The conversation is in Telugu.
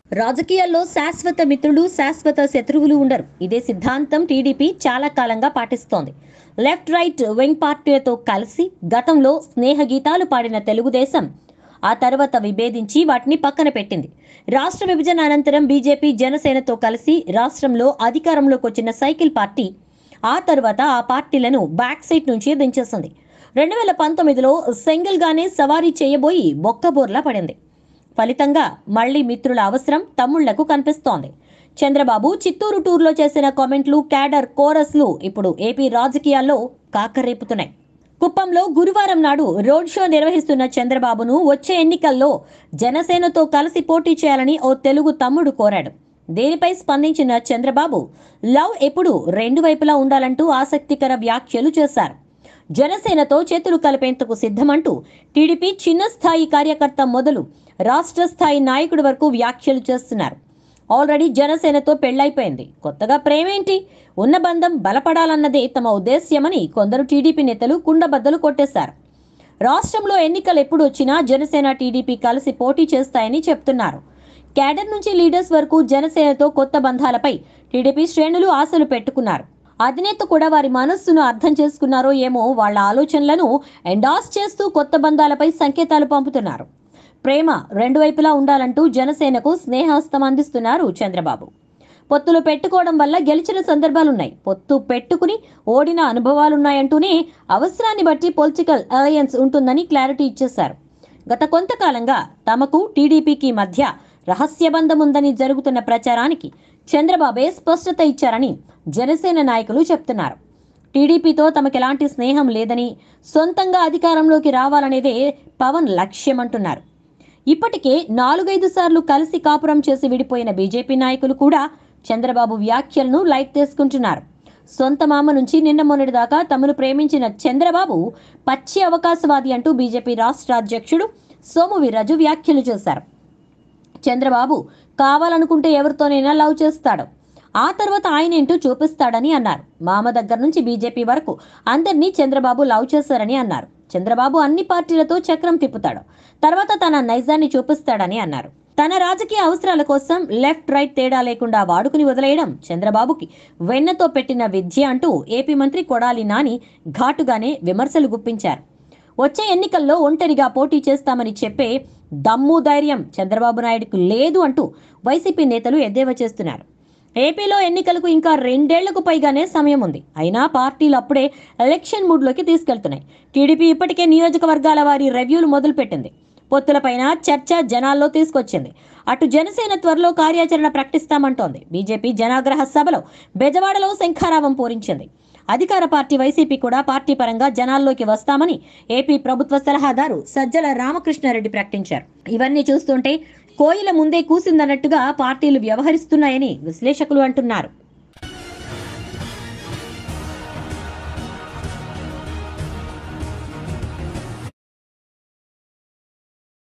రాజకీయాల్లో శాశ్వత మిత్రులు శాశ్వత శత్రువులు ఉండరు ఇదే సిద్ధాంతం టీడీపీ చాలా కాలంగా పాటిస్తోంది లెఫ్ట్ రైట్ వింగ్ పార్టీలతో కలిసి గతంలో స్నేహ గీతాలు పాడిన తెలుగుదేశం ఆ తర్వాత విభేదించి వాటిని పక్కన పెట్టింది రాష్ట్ర విభజన అనంతరం బీజేపీ జనసేనతో కలిసి రాష్ట్రంలో అధికారంలోకి వచ్చిన సైకిల్ పార్టీ ఆ తర్వాత ఆ పార్టీలను బ్యాక్ సీట్ నుంచి దించేసింది రెండు వేల పంతొమ్మిదిలో సింగిల్గానే సవారీ చేయబోయి బొక్కబోర్లా పడింది ఫలితంగా మళ్లీ మిత్రుల అవసరం తమ్ముళ్లకు కనిపిస్తోంది చంద్రబాబు చిత్తూరు టూర్లో చేసిన కామెంట్లు క్యాడర్ కోరస్లు ఇప్పుడు ఏపీ రాజకీయాల్లో కాకరేపుతున్నాయి కుప్పంలో గురువారం నాడు రోడ్ షో నిర్వహిస్తున్న చంద్రబాబును వచ్చే ఎన్నికల్లో జనసేనతో కలిసి పోటీ చేయాలని ఓ తెలుగు తమ్ముడు కోరాడు దీనిపై స్పందించిన చంద్రబాబు లవ్ ఎప్పుడు రెండు వైపులా ఉండాలంటూ ఆసక్తికర వ్యాఖ్యలు చేశారు జనసేనతో చేతులు కలిపేందుకు సిద్ధమంటూ టీడీపీ చిన్న స్థాయి కార్యకర్త మొదలు రాష్ట్ర స్థాయి నాయకుడి వరకు వ్యాఖ్యలు చేస్తున్నారు ఆల్రెడీ జనసేనతో పెళ్లైపోయింది కొత్తగా ప్రేమేంటి ఉన్న బంధం బలపడాలన్నదే తమ ఉద్దేశ్యమని కొందరు టీడీపీ నేతలు కుండబద్దలు కొట్టేశారు రాష్ట్రంలో ఎన్నికలు ఎప్పుడు వచ్చినా జనసేన టీడీపీ కలిసి పోటీ చేస్తాయని చెప్తున్నారు క్యాడర్ నుంచి లీడర్స్ వరకు జనసేనతో కొత్త బంధాలపై టీడీపీ శ్రేణులు ఆశలు పెట్టుకున్నారు అధినేత కూడా వారి మనస్సును అర్థం చేసుకున్నారో ఏమో వాళ్ళ ఆలోచనలను ఎండాస్ చేస్తూ కొత్త బంధాలపై సంకేతాలు పంపుతున్నారు ప్రేమ రెండు వైపులా ఉండాలంటూ జనసేనకు స్నేహాస్తం అందిస్తున్నారు చంద్రబాబు పొత్తులు పెట్టుకోవడం వల్ల గెలిచిన సందర్భాలున్నాయి పొత్తు పెట్టుకుని ఓడిన అనుభవాలున్నాయంటూనే అవసరాన్ని బట్టి పొలిటికల్ అలయన్స్ ఉంటుందని క్లారిటీ ఇచ్చేశారు గత కొంతకాలంగా తమకు టీడీపీకి మధ్య రహస్యబంధం ఉందని జరుగుతున్న ప్రచారానికి చంద్రబాబే స్పష్టత ఇచ్చారని జనసేన నాయకులు చెప్తున్నారు టీడీపీతో తమకెలాంటి స్నేహం లేదని సొంతంగా అధికారంలోకి రావాలనేదే పవన్ లక్ష్యమంటున్నారు ఇప్పటికే నాలుగైదు సార్లు కలిసి కాపురం చేసి విడిపోయిన బీజేపీ నాయకులు కూడా చంద్రబాబు వ్యాఖ్యలను లైట్ తీసుకుంటున్నారు సొంత మామ నుంచి నిన్న మొన్నటి దాకా తమను ప్రేమించిన చంద్రబాబు పచ్చి అవకాశవాది అంటూ బీజేపీ రాష్ట్ర అధ్యక్షుడు సోము వీర్రాజు వ్యాఖ్యలు చేశారు చంద్రబాబు కావాలనుకుంటే ఎవరితోనైనా లవ్ చేస్తాడు ఆ తర్వాత ఆయన ఏంటో చూపిస్తాడని అన్నారు మామ దగ్గర నుంచి బీజేపీ వరకు అందరినీ చంద్రబాబు లవ్ చేశారని అన్నారు చంద్రబాబు అన్ని పార్టీలతో చక్రం తిప్పుతాడు తర్వాత తన నైజాన్ని చూపిస్తాడని అన్నారు తన రాజకీయ అవసరాల కోసం లెఫ్ట్ రైట్ తేడా లేకుండా వాడుకుని వదిలేయడం చంద్రబాబుకి వెన్నతో పెట్టిన విద్య అంటూ ఏపీ మంత్రి కొడాలి నాని ఘాటుగానే విమర్శలు గుప్పించారు వచ్చే ఎన్నికల్లో ఒంటరిగా పోటీ చేస్తామని చెప్పే దమ్ము ధైర్యం చంద్రబాబు నాయుడుకు లేదు అంటూ వైసీపీ నేతలు ఎద్దేవా చేస్తున్నారు ఏపీలో ఎన్నికలకు ఇంకా రెండేళ్లకు పైగానే సమయం ఉంది అయినా పార్టీలు అప్పుడే ఎలక్షన్ మూడ్లోకి తీసుకెళ్తున్నాయి టీడీపీ ఇప్పటికే నియోజకవర్గాల వారి రివ్యూలు మొదలుపెట్టింది పొత్తులపైన చర్చ జనాల్లో తీసుకొచ్చింది అటు జనసేన త్వరలో కార్యాచరణ ప్రకటిస్తామంటోంది బీజేపీ జనాగ్రహ సభలో బెజవాడలో శంఖారావం పూరించింది అధికార పార్టీ వైసీపీ కూడా పార్టీ పరంగా జనాల్లోకి వస్తామని ఏపీ ప్రభుత్వ సలహాదారు సజ్జల రామకృష్ణారెడ్డి ప్రకటించారు ఇవన్నీ చూస్తుంటే కోయిల ముందే కూసిందన్నట్టుగా పార్టీలు వ్యవహరిస్తున్నాయని విశ్లేషకులు అంటున్నారు